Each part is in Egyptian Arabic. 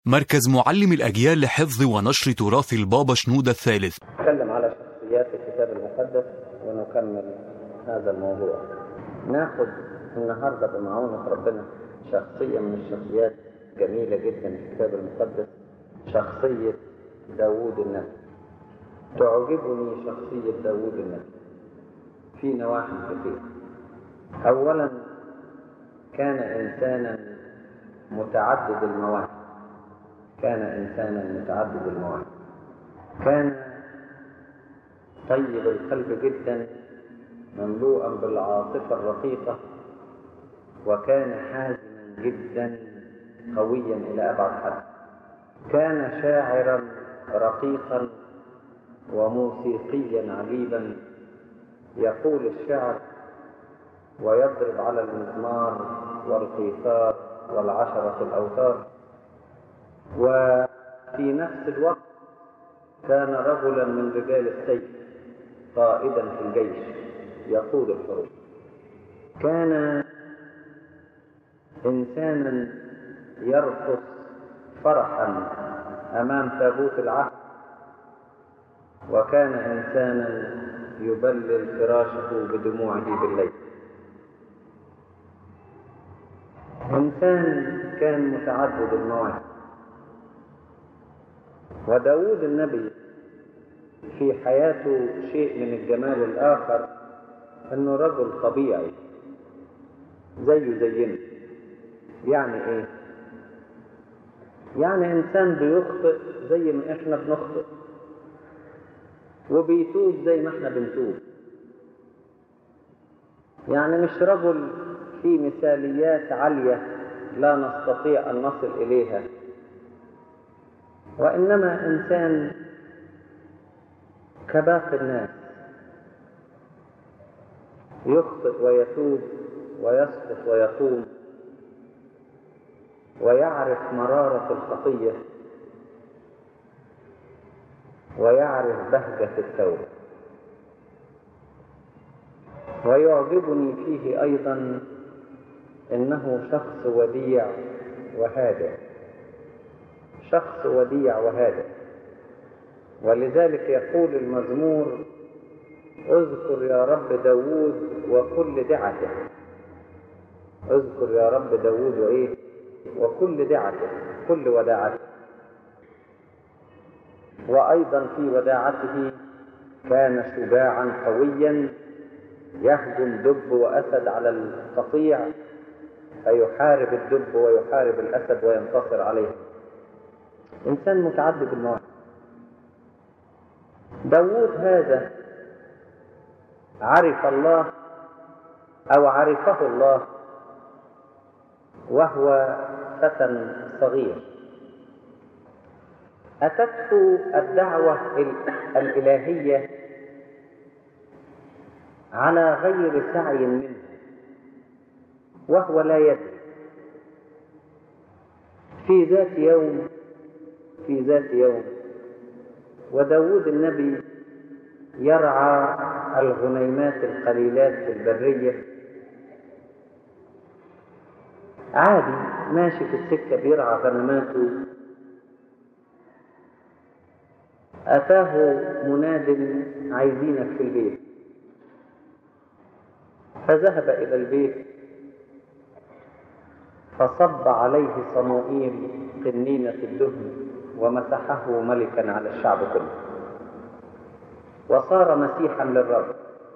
مركز معلم الأجيال لحفظ ونشر تراث البابا شنودة الثالث نتكلم على شخصيات الكتاب المقدس ونكمل هذا الموضوع ناخد النهاردة بمعونة ربنا شخصية من الشخصيات جميلة جدا في الكتاب المقدس شخصية داوود النبي تعجبني شخصية داوود النبي في نواحي كثيرة أولا كان إنسانا متعدد المواهب كان إنسانا متعدد المواهب كان طيب القلب جدا مملوءا بالعاطفة الرقيقة وكان حازما جدا قويا إلى أبعد حد كان شاعرا رقيقا وموسيقيا عجيبا يقول الشعر ويضرب على المزمار والقيثار والعشرة الأوتار وفي نفس الوقت كان رجلا من رجال السيف قائدا في الجيش يقود الحروب كان إنسانا يرقص فرحا أمام تابوت العهد وكان إنسانا يبلل فراشه بدموعه بالليل إنسان كان متعدد المواهب وداود النبي في حياته شيء من الجمال الآخر أنه رجل طبيعي زيه زينا يعني إيه؟ يعني إنسان بيخطئ زي ما إحنا بنخطئ وبيتوب زي ما إحنا بنتوب يعني مش رجل في مثاليات عالية لا نستطيع أن نصل إليها وإنما إنسان كباقي الناس يخطئ ويتوب ويسقط ويقوم ويعرف مرارة الخطية ويعرف بهجة التوبة ويعجبني فيه أيضا إنه شخص وديع وهادئ شخص وديع وهادئ ولذلك يقول المزمور اذكر يا رب داود وكل دعته اذكر يا رب داود وإيه وكل دعته كل وداعته وأيضا في وداعته كان شجاعا قويا يهجم دب وأسد على القطيع فيحارب الدب ويحارب الأسد وينتصر عليه إنسان متعدد المواهب داوود هذا عرف الله أو عرفه الله وهو فتى صغير أتته الدعوة الإلهية على غير سعي منه وهو لا يدري في ذات يوم في ذات يوم وداود النبي يرعى الغنيمات القليلات في البرية عادي ماشي في السكة بيرعى غنماته أتاه مناد عايزينك في البيت فذهب إلى البيت فصب عليه صموئيل قنينة الدهن ومسحه ملكا على الشعب كله وصار مسيحا للرب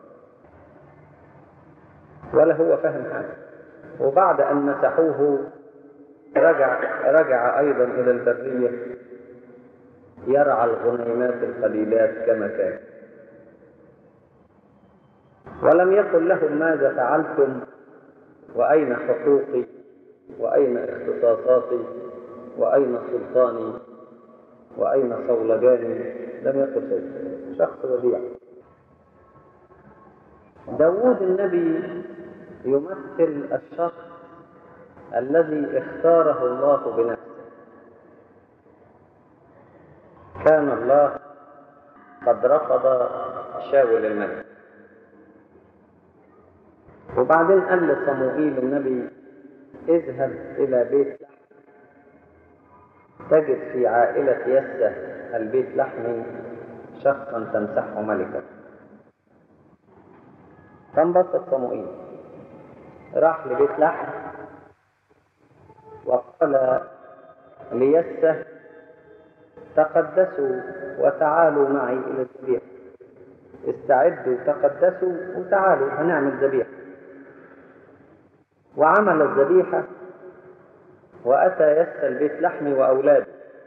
ولا هو فهم حاجة وبعد أن مسحوه رجع رجع أيضا إلى البرية يرعى الغنيمات القليلات كما كان ولم يقل لهم ماذا فعلتم وأين حقوقي وأين اختصاصاتي وأين سلطاني وأين صولجاني لم يقل شيء شخص وديع داود النبي يمثل الشخص الذي اختاره الله بنفسه كان الله قد رفض شاول الملك وبعدين قال لصموئيل النبي اذهب إلى بيت تجد في عائلة يسة البيت لحمي شخصا تمسحه ملكا فانبسط صموئيل راح لبيت لحم وقال ليسة تقدسوا وتعالوا معي إلى الذبيحة استعدوا تقدسوا وتعالوا هنعمل ذبيحة وعمل الذبيحة وأتى يسى البيت لحمي وأولاده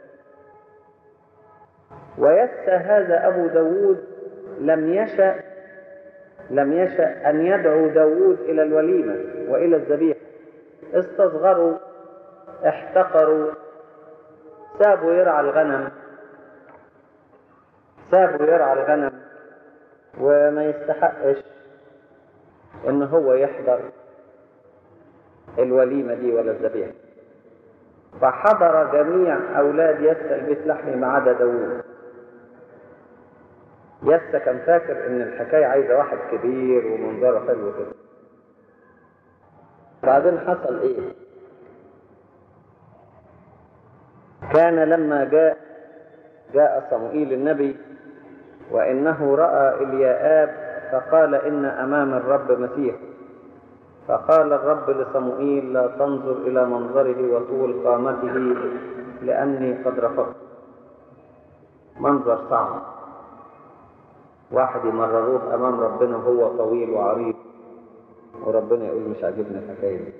ويسى هذا أبو داود لم يشأ لم يشأ أن يدعو داود إلى الوليمة وإلى الذبيحة استصغروا احتقروا سابوا يرعى الغنم سابوا يرعى الغنم وما يستحقش ان هو يحضر الوليمة دي ولا الذبيحة فحضر جميع أولاد يسى البيت لحمي ما عدا داوود يسى كان فاكر إن الحكاية عايزة واحد كبير ومنظره حلو كده بعدين حصل إيه؟ كان لما جاء جاء صموئيل النبي وإنه رأى إلياآب فقال إن أمام الرب مسيح فقال الرب لصموئيل لا تنظر إلى منظره وطول قامته لأني قد رفضت منظر صعب واحد يمرروه أمام ربنا وهو طويل وعريض وربنا يقول مش عاجبني الحكاية دي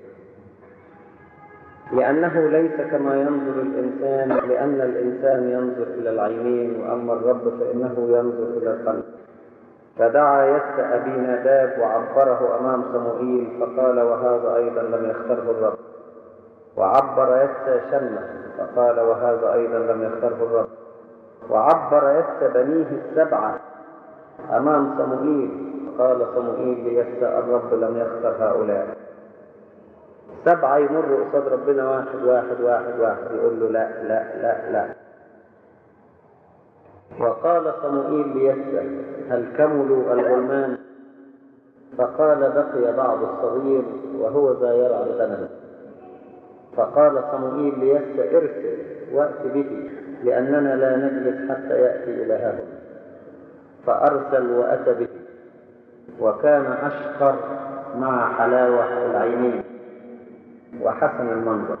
لأنه ليس كما ينظر الإنسان لأن الإنسان ينظر إلى العينين وأما الرب فإنه ينظر إلى القلب فدعا يس أبي ناداب وعبره أمام صموئيل فقال وهذا أيضا لم يختره الرب وعبر يس شمة فقال وهذا أيضا لم يختره الرب وعبر يس بنيه السبعة أمام صموئيل قال صموئيل ليس الرب لم يختر هؤلاء سبعة يمروا قصاد ربنا واحد واحد واحد واحد يقول له لا لا لا لا وقال صموئيل ليسى هل كملوا الغلمان فقال بقي بعض الصغير وهو ذا يرعى الغنم فقال صموئيل ليسى ارسل وات به لأننا لا نجلس حتى يأتي إلى هذا فأرسل وأتى به وكان أشقر مع حلاوة العينين وحسن المنظر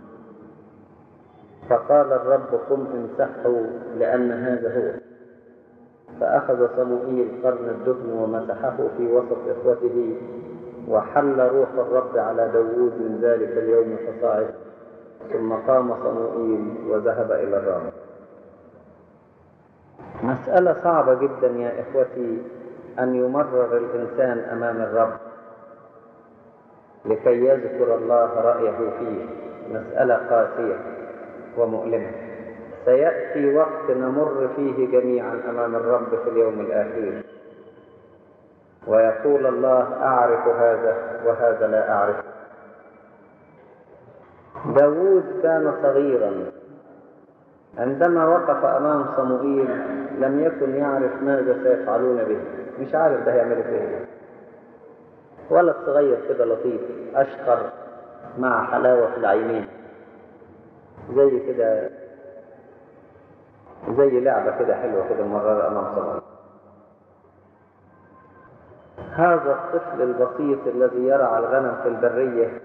فقال الرب قم امسحه لأن هذا هو فأخذ صموئيل قرن الدهن ومسحه في وسط إخوته وحل روح الرب على داوود من ذلك اليوم فصعد ثم قام صموئيل وذهب إلى الرام مسألة صعبة جدا يا إخوتي أن يمرر الإنسان أمام الرب لكي يذكر الله رأيه فيه مسألة قاسية ومؤلمة سيأتي وقت نمر فيه جميعا أمام الرب في اليوم الأخير ويقول الله أعرف هذا وهذا لا أعرفه داود كان صغيرا عندما وقف أمام صموئيل لم يكن يعرف ماذا سيفعلون به مش عارف ده هيعملوا فيه ايه ولد صغير كده لطيف أشقر مع حلاوة العينين زي كده زي لعبة كده حلوة كده مرة أمام صغير هذا الطفل البسيط الذي يرعى الغنم في البرية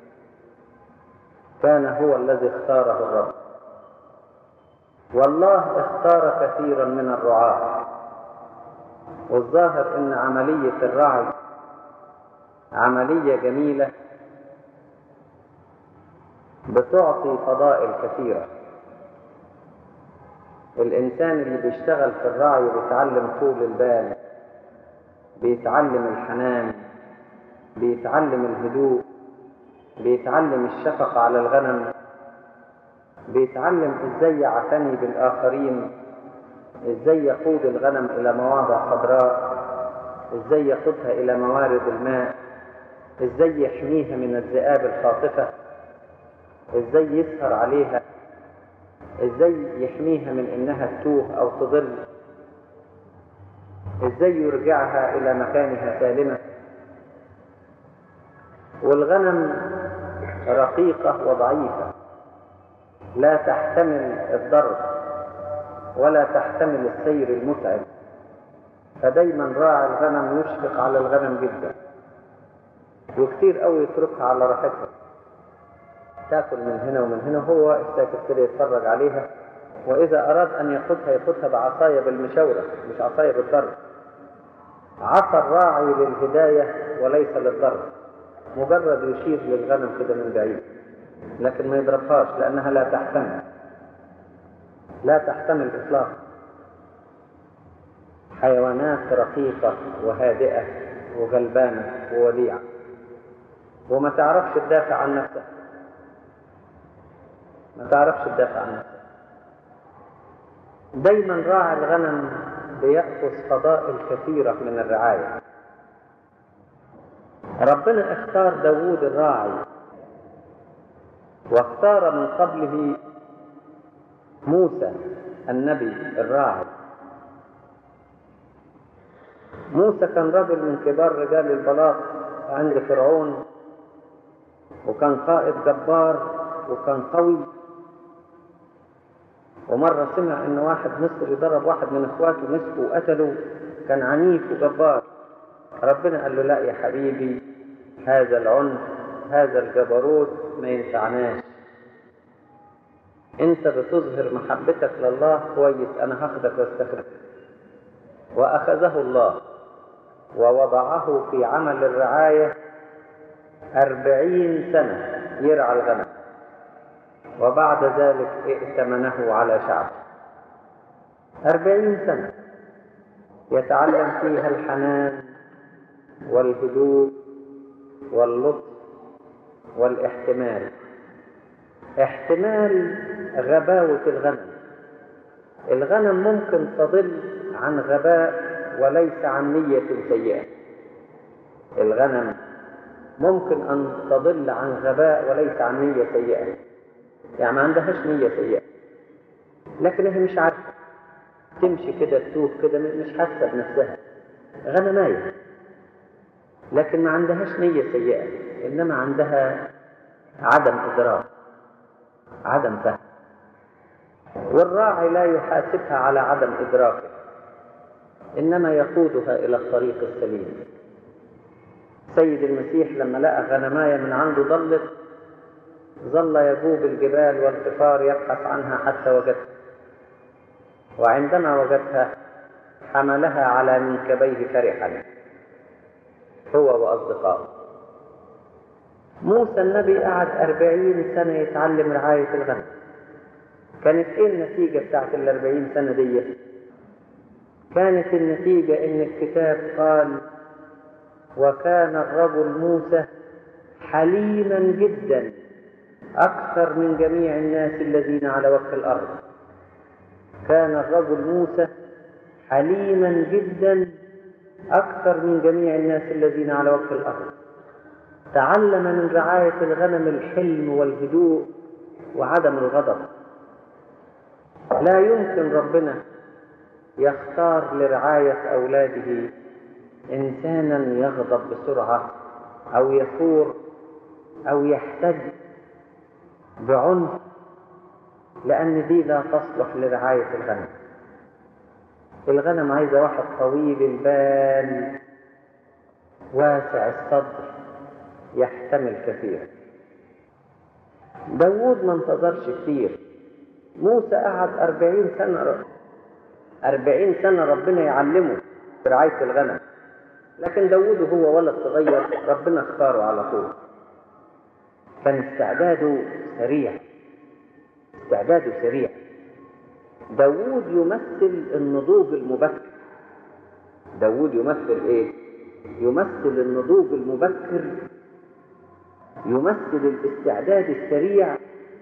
كان هو الذي اختاره الرب والله اختار كثيرا من الرعاة والظاهر ان عملية الرعي عملية جميلة بتعطي فضائل كثيرة الإنسان اللي بيشتغل في الرعي بيتعلم طول البال بيتعلم الحنان بيتعلم الهدوء بيتعلم الشفقة على الغنم بيتعلم ازاي يعتني بالآخرين ازاي يقود الغنم إلى مواضع خضراء ازاي يقودها إلى موارد الماء ازاي يحميها من الذئاب الخاطفة ازاي يسهر عليها ازاي يحميها من انها تتوه او تضل ازاي يرجعها الى مكانها سالمة والغنم رقيقة وضعيفة لا تحتمل الضرب ولا تحتمل السير المتعب فدايما راعي الغنم يشفق على الغنم جدا وكتير قوي يتركها على راحتها تاكل من هنا ومن هنا هو ساكت كده يتفرج عليها واذا اراد ان ياخذها ياخذها بعصايه بالمشاوره مش عصايه بالضرب عصا الراعي للهدايه وليس للضرب مجرد يشير للغنم كده من بعيد لكن ما يضربهاش لانها لا تحتمل لا تحتمل اطلاقا حيوانات رقيقه وهادئه وغلبانه ووديعه وما تعرفش تدافع عن نفسها ما تعرفش تدافع عن نفسها دايما راعي الغنم بيأخذ فضائل كثيرة من الرعاية ربنا اختار داوود الراعي واختار من قبله موسى النبي الراعي موسى كان رجل من كبار رجال البلاط عند فرعون وكان قائد جبار وكان قوي ومرة سمع ان واحد مصري ضرب واحد من اخواته مسكه وقتله كان عنيف وجبار ربنا قال له لا يا حبيبي هذا العنف هذا الجبروت ما ينفعناش انت بتظهر محبتك لله كويس انا هاخدك واستخدمك واخذه الله ووضعه في عمل الرعاية أربعين سنة يرعى الغنم وبعد ذلك ائتمنه على شعبه أربعين سنة يتعلم فيها الحنان والهدوء واللطف والاحتمال احتمال غباوة الغنم الغنم ممكن تضل عن غباء وليس عن نية سيئة الغنم ممكن أن تضل عن غباء وليس عن نية سيئة يعني ما عندهاش نية سيئة لكن هي مش عارفة تمشي كده تتوه كده مش حاسة بنفسها غنماية لكن ما عندهاش نية سيئة إنما عندها عدم إدراك عدم فهم والراعي لا يحاسبها على عدم إدراكه إنما يقودها إلى الطريق السليم سيد المسيح لما لقى غنماية من عنده ضلت ظل يجوب الجبال والقفار يبحث عنها حتى وجدها وعندما وجدها حملها على منكبيه فرحا هو وأصدقائه موسى النبي قعد أربعين سنة يتعلم رعاية الغنم كانت ايه النتيجة بتاعت الأربعين سنة دي كانت النتيجة ان الكتاب قال وكان الرجل موسى حليما جدا أكثر من جميع الناس الذين على وجه الأرض كان الرجل موسى حليما جدا أكثر من جميع الناس الذين على وجه الأرض تعلم من رعاية الغنم الحلم والهدوء وعدم الغضب لا يمكن ربنا يختار لرعاية أولاده إنسانا يغضب بسرعة أو يثور أو يحتج بعنف لأن دي لا تصلح لرعاية الغنم الغنم عايزة واحد طويل البال واسع الصدر يحتمل كثير داوود ما انتظرش كتير موسى قعد أربعين سنة أربعين سنة ربنا يعلمه في رعاية الغنم لكن داوود هو ولد صغير ربنا اختاره على طول كان استعداده سريع استعداده سريع داوود يمثل النضوج المبكر داوود يمثل ايه يمثل النضوج المبكر يمثل الاستعداد السريع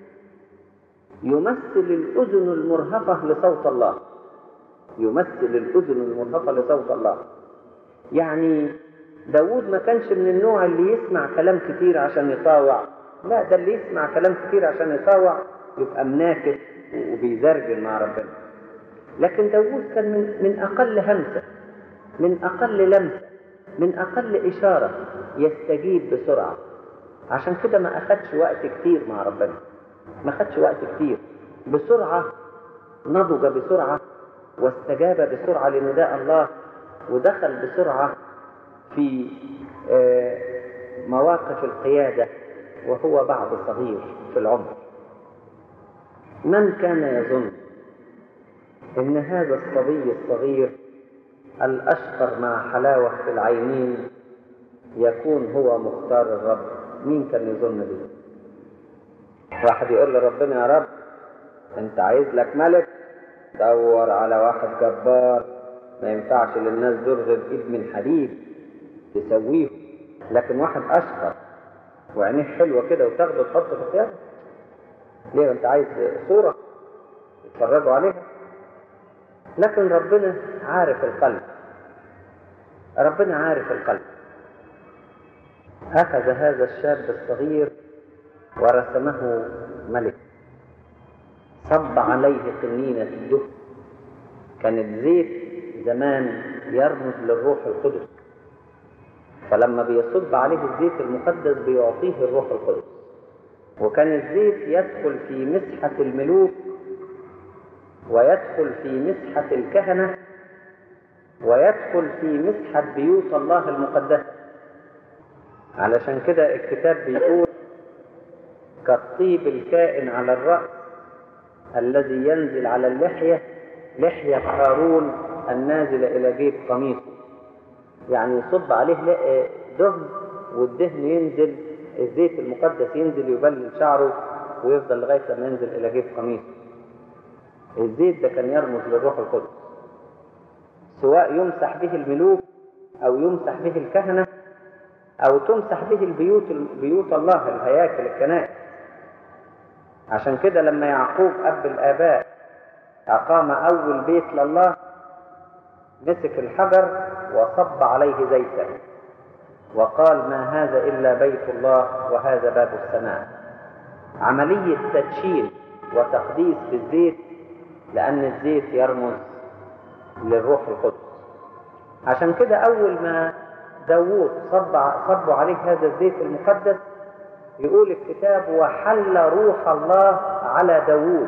يمثل الأذن المرهفة لصوت الله يمثل الأذن المرهفة لصوت الله يعني داود ما كانش من النوع اللي يسمع كلام كتير عشان يطاوع لا ده اللي يسمع كلام كتير عشان يطاوع يبقى مناكس وبيزرجل مع ربنا لكن داود كان من, من أقل همسة من أقل لمسة من أقل إشارة يستجيب بسرعة عشان كده ما أخدش وقت كتير مع ربنا ما خدش وقت كتير بسرعة نضج بسرعة واستجاب بسرعة لنداء الله ودخل بسرعة في مواقف القيادة وهو بعد صغير في العمر من كان يظن ان هذا الصبي الصغير الاشقر مع حلاوة في العينين يكون هو مختار الرب مين كان يظن به واحد يقول لربنا يا رب انت عايز لك ملك دور على واحد جبار ما ينفعش للناس دول غير ايد من حديد تسويه لكن واحد اشقر وعينيه حلوه كده وتاخده تحطه في الثياب ليه انت عايز صوره يتفرجوا عليها لكن ربنا عارف القلب ربنا عارف القلب أخذ هذا الشاب الصغير ورسمه ملك صب عليه قنينة الدهن كان الزيت زمان يرمز للروح القدس فلما بيصب عليه الزيت المقدس بيعطيه الروح القدس وكان الزيت يدخل في مسحة الملوك ويدخل في مسحة الكهنة ويدخل في مسحة بيوت الله المقدسة علشان كده الكتاب بيقول كالطيب الكائن على الرأس الذي ينزل على اللحية لحية هارون النازلة إلى جيب قميصه يعني يصب عليه دهن والدهن ينزل الزيت المقدس ينزل يبلل شعره ويفضل لغاية لما ينزل إلى جيب قميصه الزيت ده كان يرمز للروح القدس سواء يمسح به الملوك أو يمسح به الكهنة أو تمسح به البيوت بيوت الله الهياكل الكنائس عشان كده لما يعقوب أب الآباء أقام أول بيت لله مسك الحجر وصب عليه زيتا وقال ما هذا إلا بيت الله وهذا باب السماء عملية تدشين وتقديس بالزيت لأن الزيت يرمز للروح القدس عشان كده أول ما داوود صب صبوا عليه هذا الزيت المقدس يقول الكتاب وحل روح الله على داوود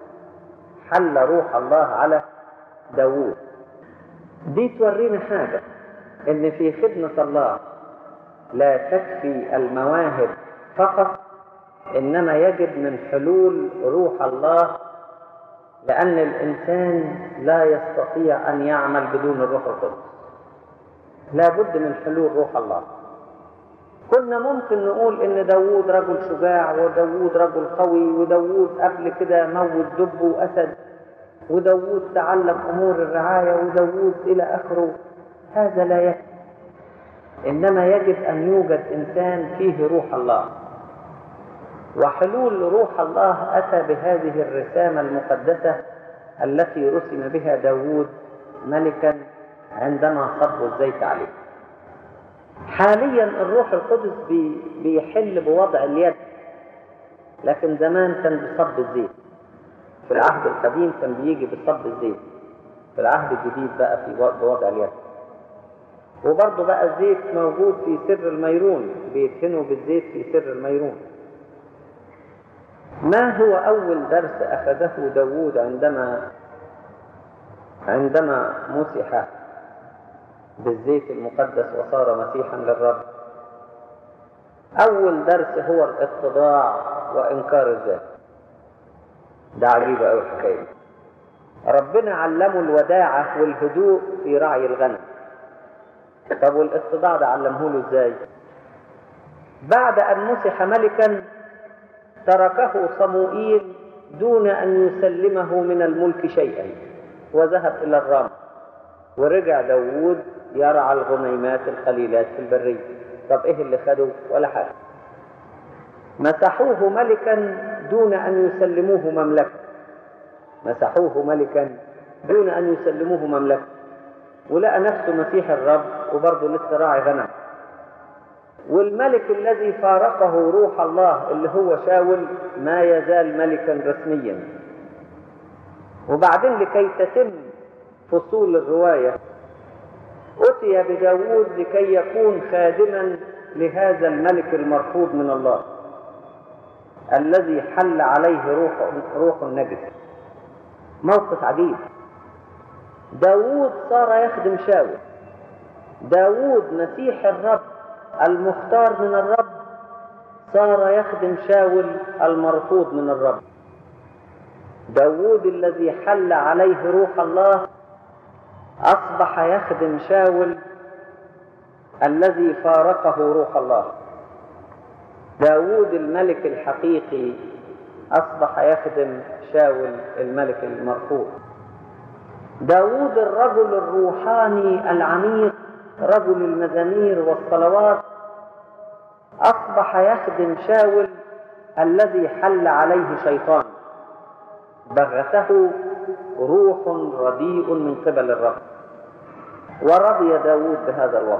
حل روح الله على داوود دي تورينا حاجة ان في خدمة الله لا تكفي المواهب فقط انما يجب من حلول روح الله لان الانسان لا يستطيع ان يعمل بدون الروح القدس لا بد من حلول روح الله كنا ممكن نقول ان داوود رجل شجاع وداوود رجل قوي وداوود قبل كده موت دب واسد وداوود تعلم امور الرعايه وداوود الى اخره هذا لا يكفي انما يجب ان يوجد انسان فيه روح الله وحلول روح الله اتى بهذه الرسامه المقدسه التي رسم بها داوود ملكا عندما صبوا الزيت عليه حاليا الروح القدس بي بيحل بوضع اليد لكن زمان كان بصب الزيت في العهد القديم كان بيجي بصب الزيت في العهد الجديد بقى في بوضع اليد وبرضه بقى الزيت موجود في سر الميرون بيدهنوا بالزيت في سر الميرون ما هو أول درس أخذه داوود عندما عندما مسح بالزيت المقدس وصار مسيحا للرب أول درس هو الاتضاع وإنكار الذات ده عجيب أوي الحكاية ربنا علمه الوداعة والهدوء في رعي الغنم طب والاتضاع ده علمه له ازاي بعد أن مسح ملكا تركه صموئيل دون أن يسلمه من الملك شيئا وذهب إلى الرام ورجع داوود يرعى الغنيمات الخليلات في البرية طب ايه اللي خده ولا حاجة مسحوه ملكا دون ان يسلموه مملكة مسحوه ملكا دون ان يسلموه مملكة ولقى نفسه مسيح الرب وبرضه لسه راعي غنم والملك الذي فارقه روح الله اللي هو شاول ما يزال ملكا رسميا وبعدين لكي تتم فصول الرواية أتي بداود لكي يكون خادما لهذا الملك المرفوض من الله الذي حل عليه روح روح النجس موقف عجيب داوود صار يخدم شاول داوود مسيح الرب المختار من الرب صار يخدم شاول المرفوض من الرب داوود الذي حل عليه روح الله أصبح يخدم شاول الذي فارقه روح الله داوود الملك الحقيقي أصبح يخدم شاول الملك المرفوض داوود الرجل الروحاني العميق رجل المزامير والصلوات أصبح يخدم شاول الذي حل عليه شيطان بغته روح رديء من قبل الرب ورضي داود بهذا الوضع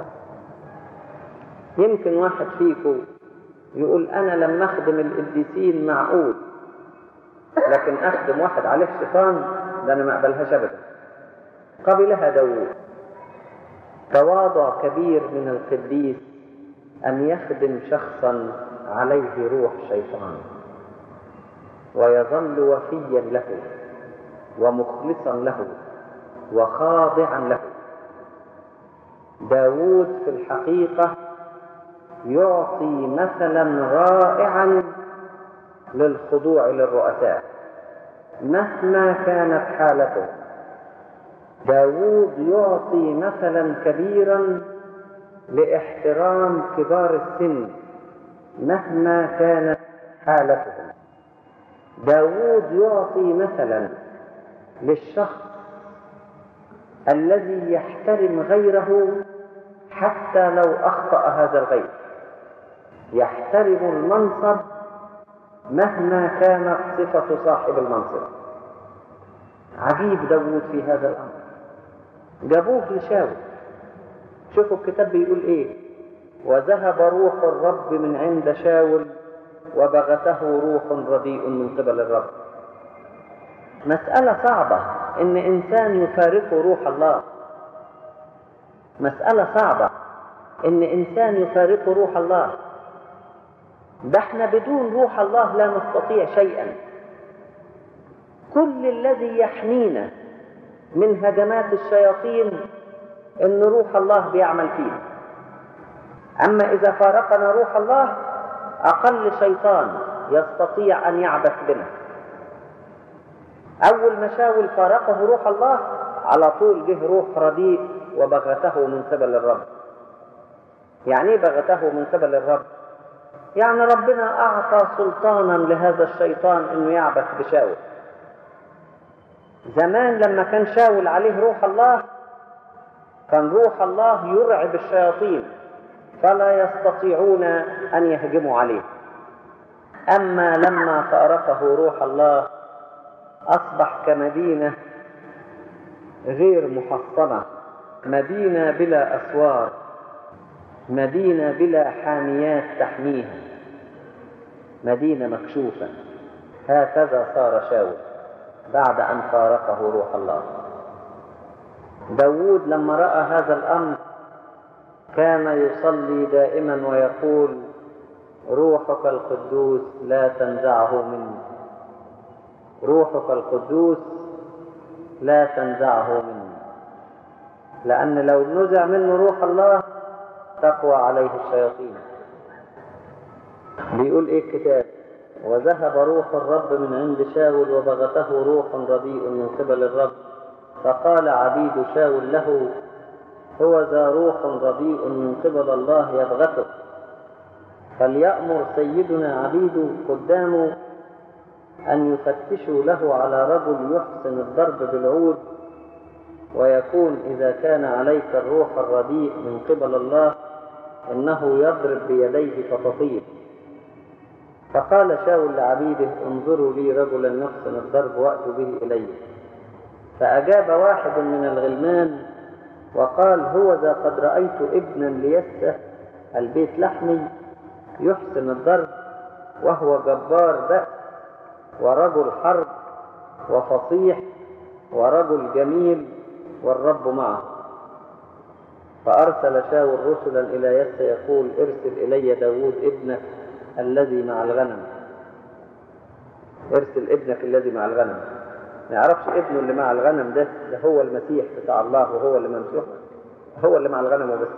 يمكن واحد فيكم يقول أنا لما أخدم القديسين معقول لكن أخدم واحد عليه شيطان ده أنا ما أقبلهاش أبدا قبلها داود تواضع كبير من القديس أن يخدم شخصا عليه روح شيطان ويظل وفيا له ومخلصا له وخاضعا له داود في الحقيقة يعطي مثلا رائعا للخضوع للرؤساء مهما كانت حالته داود يعطي مثلا كبيرا لاحترام كبار السن مهما كانت حالتهم داود يعطي مثلا للشخص الذي يحترم غيره حتى لو أخطأ هذا الغير يحترم المنصب مهما كانت صفة صاحب المنصب عجيب داود في هذا الأمر جابوه لشاول شوفوا الكتاب بيقول ايه وذهب روح الرب من عند شاول وبغته روح رديء من قبل الرب مسألة صعبة إن إنسان يفارق روح الله مسألة صعبة إن إنسان يفارق روح الله ده احنا بدون روح الله لا نستطيع شيئا كل الذي يحمينا من هجمات الشياطين ان روح الله بيعمل فينا اما اذا فارقنا روح الله اقل شيطان يستطيع ان يعبث بنا اول ما شاول فارقه روح الله على طول جه روح رديء وبغته من قبل الرب يعني ايه بغته من قبل الرب يعني ربنا اعطى سلطانا لهذا الشيطان انه يعبث بشاول زمان لما كان شاول عليه روح الله كان روح الله يرعب الشياطين فلا يستطيعون ان يهجموا عليه اما لما فارقه روح الله اصبح كمدينه غير محصنه مدينه بلا اسوار مدينه بلا حاميات تحميها مدينه مكشوفه هكذا صار شاول بعد أن فارقه روح الله داود لما رأى هذا الأمر كان يصلي دائما ويقول روحك القدوس لا تنزعه مني روحك القدوس لا تنزعه مني لأن لو نزع منه روح الله تقوى عليه الشياطين بيقول ايه الكتاب وذهب روح الرب من عند شاول وبغته روح رديء من قبل الرب فقال عبيد شاول له هو ذا روح رديء من قبل الله يبغته فليأمر سيدنا عبيد قدامه أن يفتشوا له على رجل يحسن الضرب بالعود ويكون إذا كان عليك الروح الرديء من قبل الله إنه يضرب بيديه فتطير فقال شاول لعبيده انظروا لي رجلا يحسن الضرب واتوا به الي فاجاب واحد من الغلمان وقال هو ذا قد رايت ابنا ليسه البيت لحمي يحسن الضرب وهو جبار بأس ورجل حرب وفصيح ورجل جميل والرب معه فأرسل شاول رسلا إلى يسى يقول ارسل إلي داود ابنك الذي مع الغنم ارسل ابنك الذي مع الغنم ما يعرفش ابنه اللي مع الغنم ده ده هو المسيح بتاع الله وهو اللي ممسوح هو اللي مع الغنم وبس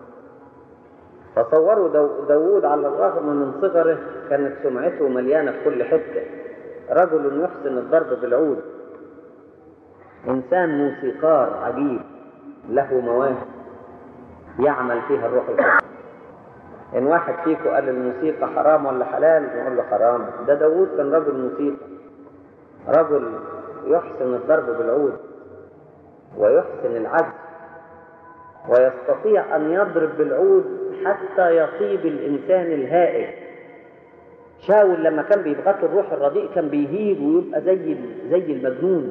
تصوروا دو داود على الرغم من صغره كانت سمعته مليانة في كل حتة رجل يحسن الضرب بالعود إنسان موسيقار عجيب له مواهب يعمل فيها الروح القدس إن واحد فيكم قال الموسيقى حرام ولا حلال نقول له حرام ده داود كان رجل موسيقى رجل يحسن الضرب بالعود ويحسن العزف ويستطيع أن يضرب بالعود حتى يصيب الإنسان الهائج شاول لما كان بيبغته الروح الرديء كان بيهيج ويبقى زي زي المجنون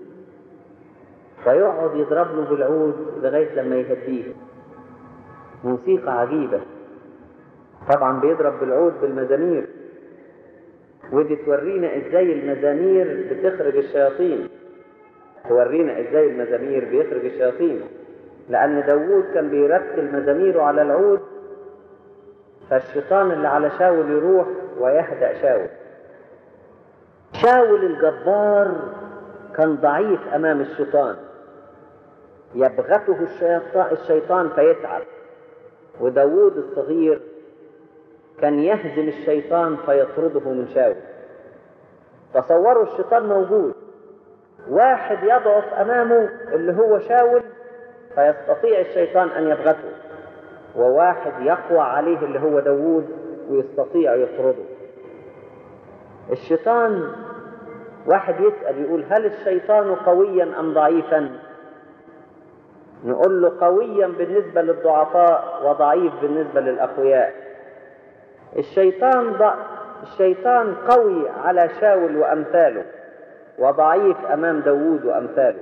فيقعد يضرب له بالعود لغاية لما يهديه موسيقى عجيبة طبعا بيضرب بالعود بالمزامير ودي تورينا ازاي المزامير بتخرج الشياطين تورينا ازاي المزامير بيخرج الشياطين لأن داوود كان بيرتل مزاميره على العود فالشيطان اللي على شاول يروح ويهدأ شاول شاول الجبار كان ضعيف أمام الشيطان يبغته الشيطان فيتعب وداوود الصغير كان يهزم الشيطان فيطرده من شاول تصوروا الشيطان موجود واحد يضعف أمامه اللي هو شاول فيستطيع الشيطان أن يبغته وواحد يقوى عليه اللي هو داوود ويستطيع يطرده الشيطان واحد يسأل يقول هل الشيطان قويا أم ضعيفا نقول له قويا بالنسبة للضعفاء وضعيف بالنسبة للأقوياء الشيطان ضع... الشيطان قوي على شاول وأمثاله وضعيف أمام داوود وأمثاله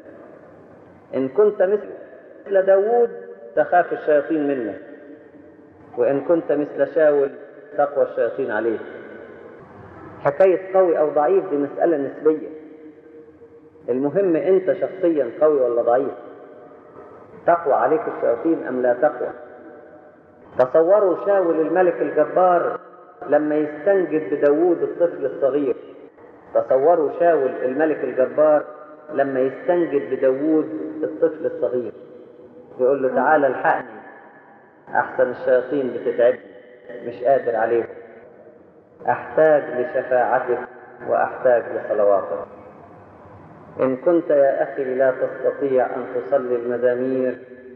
إن كنت مثل داوود تخاف الشياطين منك وإن كنت مثل شاول تقوى الشياطين عليك حكاية قوي أو ضعيف دي مسألة نسبية المهم أنت شخصيا قوي ولا ضعيف تقوى عليك الشياطين أم لا تقوى تصوروا شاول الملك الجبار لما يستنجد بداوود الطفل الصغير تصوروا شاول الملك الجبار لما يستنجد بداوود الطفل الصغير يقول له تعالى الحقني أحسن الشياطين بتتعبني مش قادر عليهم أحتاج لشفاعتك وأحتاج لصلواتك إن كنت يا أخي لا تستطيع أن تصلي المزامير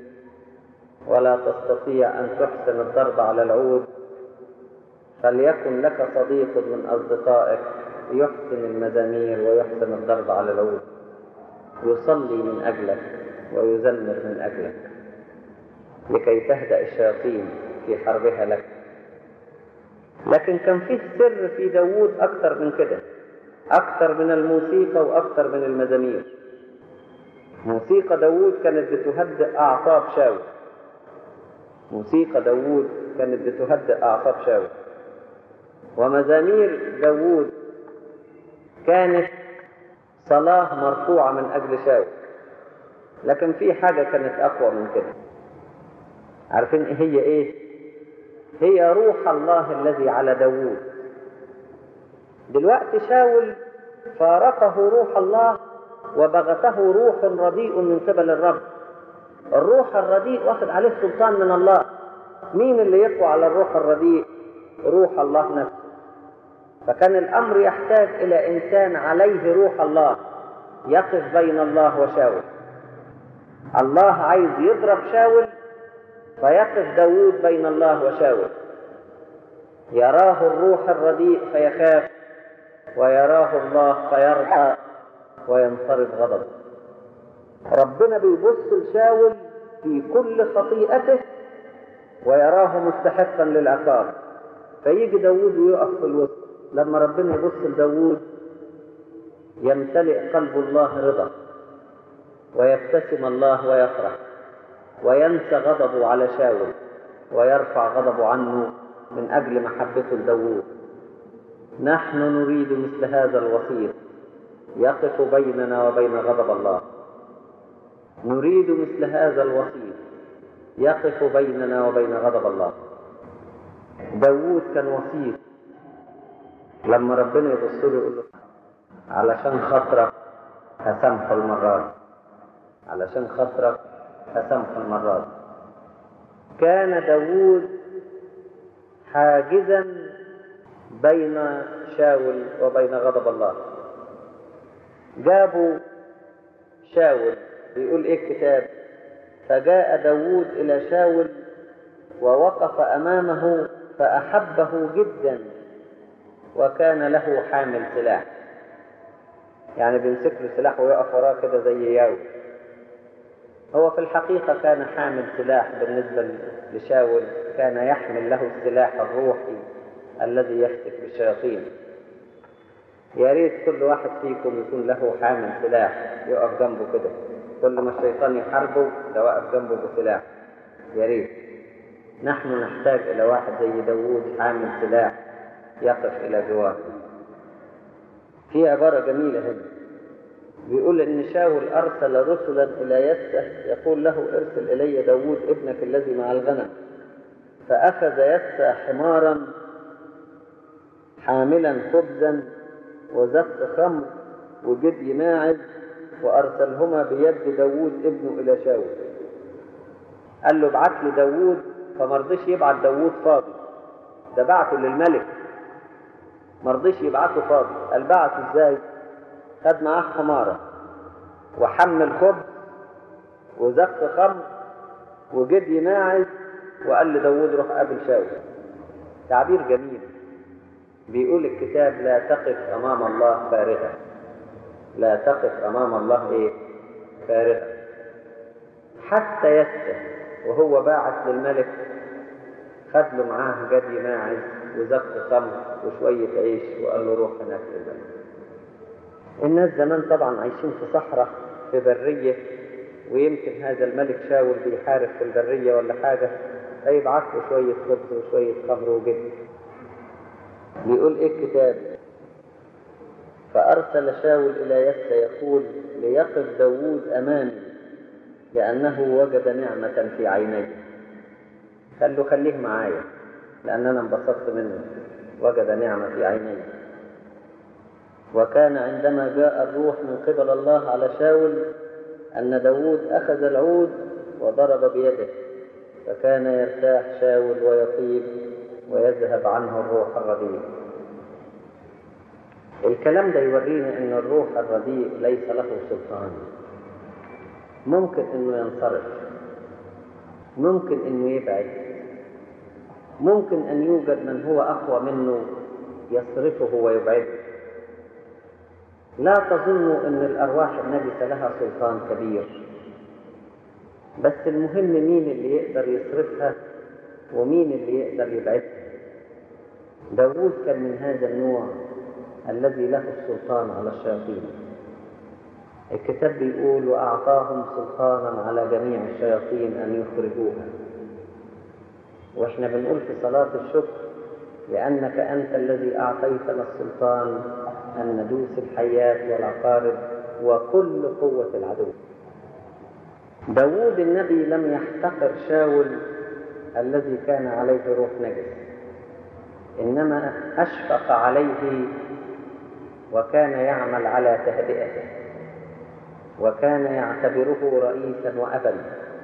ولا تستطيع أن تحسن الضرب على العود فليكن لك صديق من أصدقائك يحسن المزامير ويحسن الضرب على العود يصلي من أجلك ويزمر من أجلك لكي تهدأ الشياطين في حربها لك لكن كان فيه سر في داوود أكثر من كده أكثر من الموسيقى وأكثر من المزامير موسيقى داوود كانت بتهدئ أعصاب شاول موسيقى داوود كانت بتهدئ أعصاب شاول ومزامير داوود كانت صلاة مرفوعة من أجل شاول لكن في حاجة كانت أقوى من كده عارفين إيه هي إيه؟ هي روح الله الذي على داوود دلوقتي شاول فارقه روح الله وبغته روح رديء من قبل الرب الروح الرديء واخد عليه سلطان من الله مين اللي يقوى على الروح الرديء روح الله نفسه فكان الامر يحتاج الى انسان عليه روح الله يقف بين الله وشاول الله عايز يضرب شاول فيقف داوود بين الله وشاول يراه الروح الرديء فيخاف ويراه الله فيرضى وينصرف غضبه ربنا بيبص لشاول في كل خطيئته ويراه مستحقا للعقاب فيجي داوود ويقف في الوسط لما ربنا يبص لداوود يمتلئ قلب الله رضا ويبتسم الله ويفرح وينسى غضبه على شاول ويرفع غضبه عنه من أجل محبته لداوود نحن نريد مثل هذا الوسيط يقف بيننا وبين غضب الله نريد مثل هذا الوسيط يقف بيننا وبين غضب الله داوود كان وسيط لما ربنا يبص له يقول له علشان خاطرك هسامحه المرة دي علشان خاطرك هسامحه المرة دي كان داوود حاجزا بين شاول وبين غضب الله جابوا شاول بيقول ايه الكتاب فجاء داوود الى شاول ووقف امامه فاحبه جدا وكان له حامل سلاح يعني بيمسك له سلاح ويقف وراه كده زي ياو هو في الحقيقة كان حامل سلاح بالنسبة لشاول كان يحمل له السلاح الروحي الذي يفتك بالشياطين يا ريت كل واحد فيكم يكون له حامل سلاح يقف جنبه كده كل ما الشيطان يحاربه ده واقف جنبه بسلاح يا ريت نحن نحتاج إلى واحد زي داوود حامل سلاح يقف إلى جواره في عبارة جميلة هنا بيقول إن شاول أرسل رسلا إلى يسة يقول له ارسل إلي داوود ابنك الذي مع الغنم فأخذ يسة حمارا حاملا خبزا وزق خمر وجدي ماعز وأرسلهما بيد داوود ابنه إلى شاول قال له ابعت لي داوود فما رضيش يبعت داوود فاضي ده بعته للملك ما رضيش يبعته فاضي قال بعته ازاي خد معاه حمارة وحمل خبز وزق خمر وجدي ماعز وقال لداوود روح قابل شاول تعبير جميل بيقول الكتاب لا تقف أمام الله فارغا لا تقف أمام الله إيه فارغا حتى يسه وهو باعث للملك خد له معاه جدي ماعز وزق خمر وشوية عيش وقال له روح هناك للملك الناس زمان طبعا عايشين في صحراء في برية ويمكن هذا الملك شاول بيحارب في البرية ولا حاجة فيبعث له شوية خبز وشوية خمر وجبن بيقول ايه الكتاب فأرسل شاول إلى يسى يقول ليقف داوود أمامي لأنه وجد نعمة في عيني قال له خليه معايا لأن أنا انبسطت منه وجد نعمة في عيني وكان عندما جاء الروح من قبل الله على شاول أن داوود أخذ العود وضرب بيده فكان يرتاح شاول ويطيب ويذهب عنه الروح الرديء الكلام ده يورينا ان الروح الرديء ليس له سلطان ممكن انه ينصرف ممكن انه يبعد ممكن ان يوجد من هو اقوى منه يصرفه ويبعده لا تظنوا ان الارواح النجسه لها سلطان كبير بس المهم مين اللي يقدر يصرفها ومين اللي يقدر يبعدها داوود كان من هذا النوع الذي له السلطان على الشياطين الكتاب بيقول وأعطاهم سلطانا على جميع الشياطين أن يخرجوها وإحنا بنقول في صلاة الشكر لأنك أنت الذي أعطيتنا السلطان أن ندوس الحيات والعقارب وكل قوة العدو داوود النبي لم يحتقر شاول الذي كان عليه روح نجس إنما أشفق عليه وكان يعمل على تهدئته وكان يعتبره رئيسا وأبا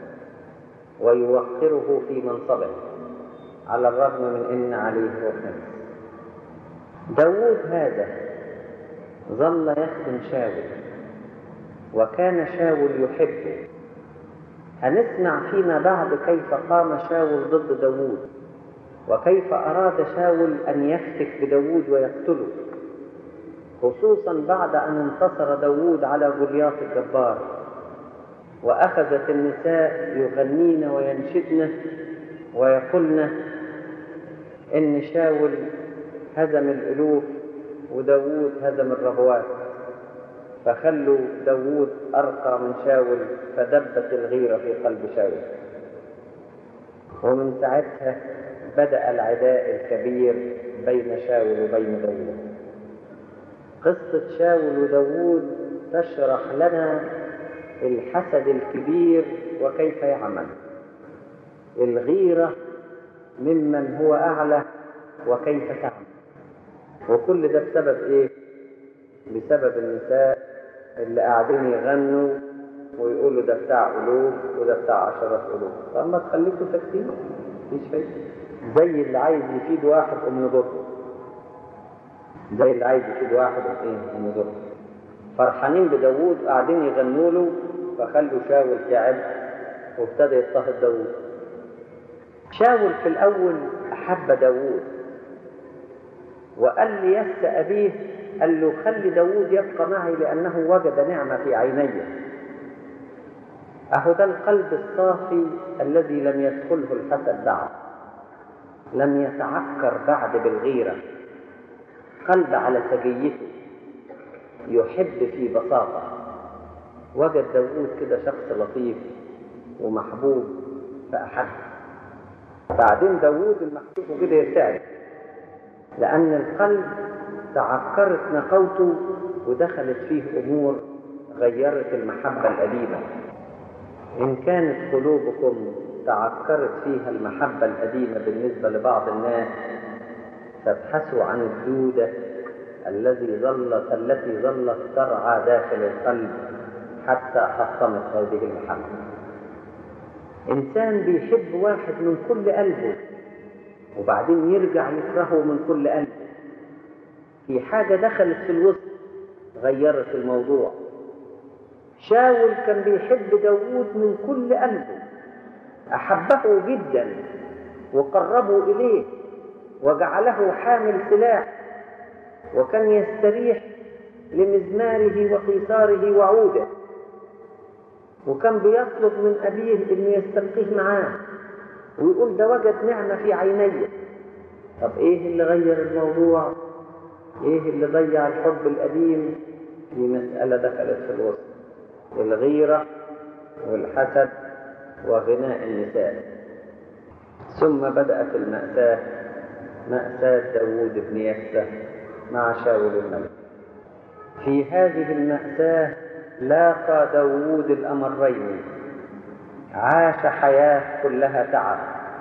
ويوقره في منصبه على الرغم من أن عليه روح نجس داوود هذا ظل يخدم شاول وكان شاول يحبه هنسمع فيما بعد كيف قام شاول ضد داوود وكيف أراد شاول أن يفتك بداوود ويقتله خصوصا بعد أن انتصر داوود على جولياط الجبار وأخذت النساء يغنين وينشدن ويقولن إن شاول هزم الألوف وداوود هزم الربوات فخلوا داوود أرقى من شاول فدبت الغيرة في قلب شاول ومن ساعتها بدأ العداء الكبير بين شاول وبين داوود قصة شاول وداوود تشرح لنا الحسد الكبير وكيف يعمل الغيرة ممن هو أعلى وكيف تعمل وكل ده بسبب ايه بسبب النساء اللي قاعدين يغنوا ويقولوا ده بتاع ألوف وده بتاع عشرات ألوف طب ما تخليكوا ساكتين مفيش فايدة زي اللي عايز يفيد واحد قوم يضره زي اللي عايز يفيد واحد ايه قوم يضره فرحانين بداوود قاعدين يغنوا له فخلوا شاول تعب وابتدى يضطهد داوود شاول في الأول أحب داوود وقال ليس أبيه قال له خلي داوود يبقى معي لأنه وجد نعمة في عيني أهو ده القلب الصافي الذي لم يدخله الحسد بعد لم يتعكر بعد بالغيرة قلب على سجيته يحب في بساطة وجد داوود كده شخص لطيف ومحبوب فأحب بعدين داوود المحبوب كده يرتعد لأن القلب تعكرت نقوته ودخلت فيه أمور غيرت المحبة القديمة إن كانت قلوبكم تعكرت فيها المحبة القديمة بالنسبة لبعض الناس فابحثوا عن الدودة الذي ظلت التي ظلت ترعى داخل القلب حتى حطمت هذه المحبة إنسان بيحب واحد من كل قلبه وبعدين يرجع يكرهه من كل قلبه في حاجة دخلت في الوسط غيرت الموضوع شاول كان بيحب داوود من كل قلبه أحبه جدا وقربه إليه وجعله حامل سلاح وكان يستريح لمزماره وقيثاره وعوده وكان بيطلب من أبيه إنه يستلقيه معاه ويقول ده وجد نعمة في عيني طب إيه اللي غير الموضوع؟ إيه اللي ضيع الحب القديم؟ دي مسألة دخلت في الوسط الغيرة والحسد وغناء النساء ثم بدأت المأساة مأساة داوود بن يسة مع شاول الملك في هذه المأساة لاقى داوود الأمرين عاش حياة كلها تعب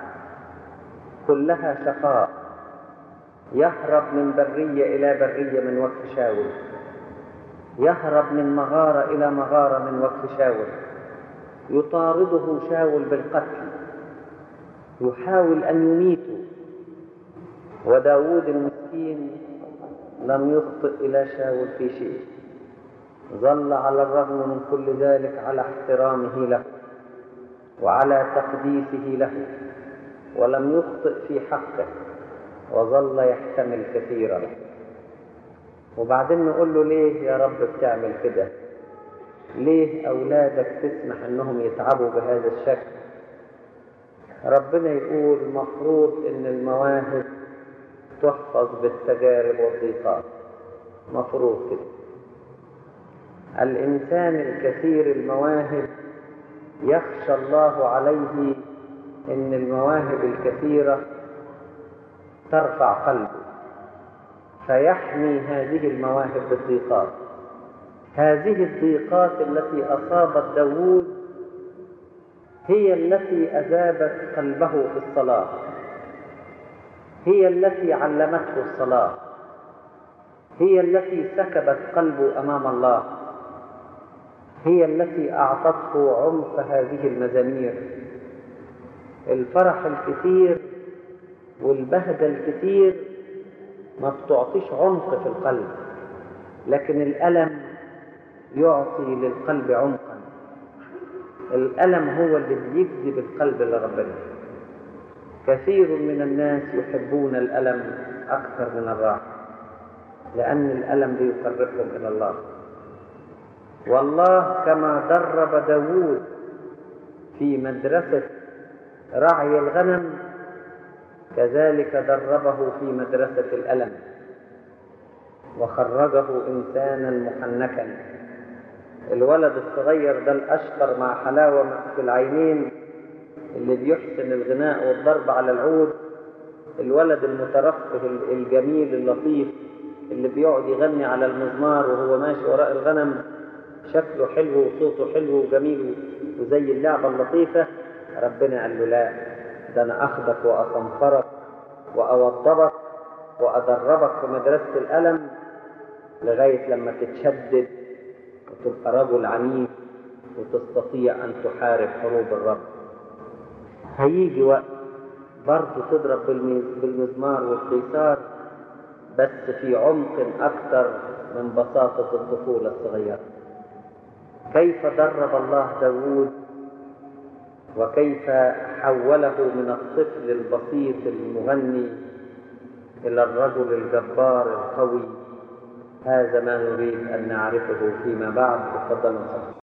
كلها شقاء يهرب من برية إلى برية من وقت شاول يهرب من مغارة إلى مغارة من وقت شاول يطارده شاول بالقتل يحاول أن يميته وداود المسكين لم يخطئ إلى شاول في شيء ظل على الرغم من كل ذلك على احترامه له وعلى تقديسه له ولم يخطئ في حقه وظل يحتمل كثيرا وبعدين نقول له ليه يا رب بتعمل كده ليه أولادك تسمح أنهم يتعبوا بهذا الشكل ربنا يقول مفروض أن المواهب تحفظ بالتجارب والضيقات مفروض كده الإنسان الكثير المواهب يخشى الله عليه أن المواهب الكثيرة ترفع قلبه فيحمي هذه المواهب بالضيقات هذه الضيقات التي أصابت داوود هي التي أذابت قلبه في الصلاة هي التي علمته الصلاة هي التي سكبت قلبه أمام الله هي التي أعطته عمق هذه المزامير الفرح الكثير والبهجة الكثير ما بتعطيش عمق في القلب لكن الألم يعطي للقلب عمقا الألم هو اللي بيجذب القلب لربنا كثير من الناس يحبون الألم أكثر من الراحة لأن الألم بيقربهم إلى الله والله كما درب داوود في مدرسة رعي الغنم كذلك دربه في مدرسة الألم وخرجه إنسانا محنكا الولد الصغير ده الأشقر مع حلاوة في العينين اللي بيحسن الغناء والضرب على العود الولد المترفه الجميل اللطيف اللي بيقعد يغني على المزمار وهو ماشي وراء الغنم شكله حلو وصوته حلو وجميل وزي اللعبة اللطيفة ربنا قال له لا ده أنا أخدك وأصنفرك وأوضبك وأدربك في مدرسة الألم لغاية لما تتشدد وتبقى رجل عنيف وتستطيع أن تحارب حروب الرب هيجي وقت برضه تضرب بالمزمار والقيثار بس في عمق أكثر من بساطة الطفولة الصغيرة كيف درب الله داوود وكيف حوله من الطفل البسيط المغني إلى الرجل الجبار القوي هذا ما نريد أن نعرفه فيما بعد تفضلوا